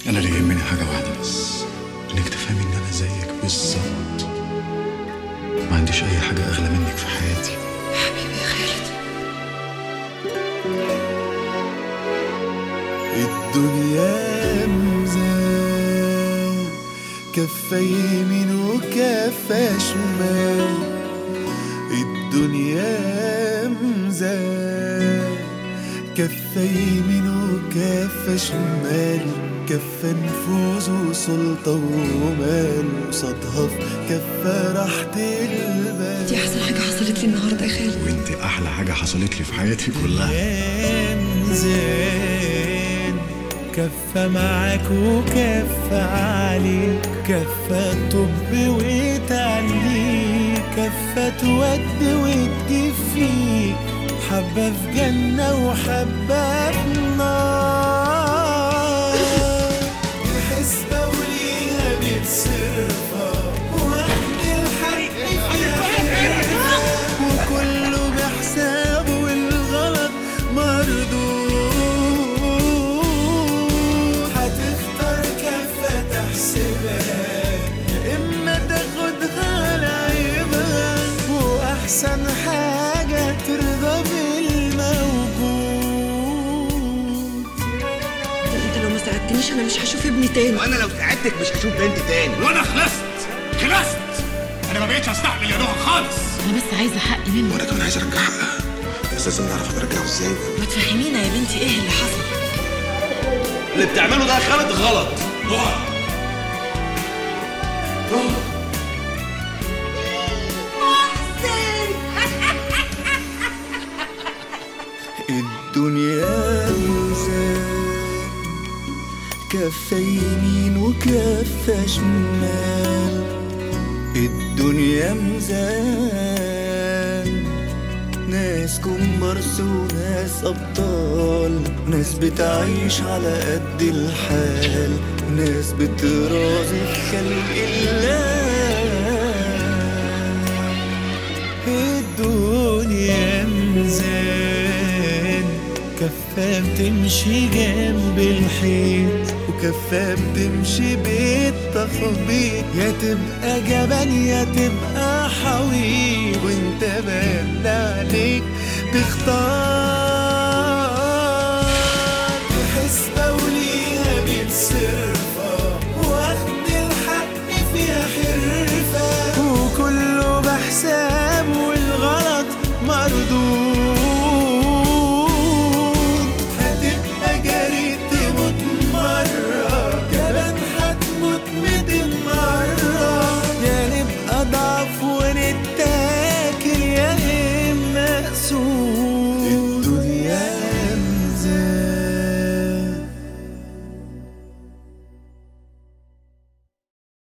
انا اللي يهمني حاجه واحده بس انك تفهمي ان انا زيك بالظبط ما عنديش اي حاجه اغلى منك في حياتي حبيبي يا خالد الدنيا ميزان كفة يمين وكفة شمال الدنيا ميزان كفة يمين وكفة شمال كفة نفوذ وسلطة ومال قصادها في كفة راحة البال دي احسن حاجه حصلت لي النهارده يا خالد وانت احلى حاجه حصلت لي في حياتي كلها زين كفة معاك وكفة عليك كفة طب وتعليك كفة تودي وتجيب فيك حبة في جنة وحبة في نار الحسبة وليها بتصرفها وقت الحق فيها وكله بحسابه والغلط مردود هتختار كفة تحسبها إما تاخدها لعيبها وأحسن حاجة ترضى بالموجود انت لو ما ساعدتنيش انا مش هشوف ابني تاني وانا لو ساعدتك مش هشوف بنت تاني وانا خلصت خلصت انا ما بقتش استحمل يا نهى خالص انا بس عايزه حقي منه وانا كمان عايز ارجع حقها بس لازم نعرف هنرجعه ازاي ما تفهمينا يا بنتي ايه اللي حصل اللي بتعمله ده يا خالد غلط الدنيا ميزان كفة يمين وكفة شمال الدنيا ميزان ناس كومبارس وناس أبطال ناس بتعيش على قد الحال ناس بترازي في خلق الله الدنيا ميزان كفة بتمشي جنب الحيط وكفة بتمشي بالتخبيط يا تبقى جبل يا تبقى حويط وانت بقى اللي عليك تختار